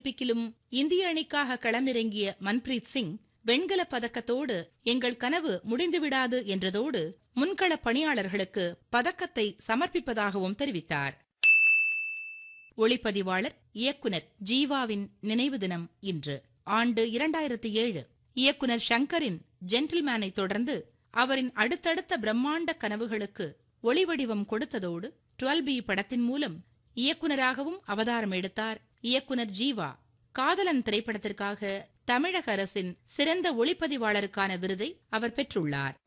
ஒலிம்பிக்கிலும் இந்திய அணிக்காக களமிறங்கிய மன்பிரீத் சிங் வெண்கலப் பதக்கத்தோடு எங்கள் கனவு முடிந்துவிடாது என்றதோடு முன்களப் பணியாளர்களுக்கு பதக்கத்தை சமர்ப்பிப்பதாகவும் தெரிவித்தார் ஒளிப்பதிவாளர் இயக்குனர் ஜீவாவின் நினைவு தினம் இன்று ஆண்டு இரண்டாயிரத்தி ஏழு இயக்குனர் ஷங்கரின் ஜென்டில்மேனை தொடர்ந்து அவரின் அடுத்தடுத்த பிரம்மாண்ட கனவுகளுக்கு ஒளிவடிவம் கொடுத்ததோடு டுவெல் பி படத்தின் மூலம் இயக்குனராகவும் அவதாரம் எடுத்தார் இயக்குனர் ஜீவா காதலன் திரைப்படத்திற்காக தமிழக அரசின் சிறந்த ஒளிப்பதிவாளருக்கான விருதை அவர் பெற்றுள்ளார்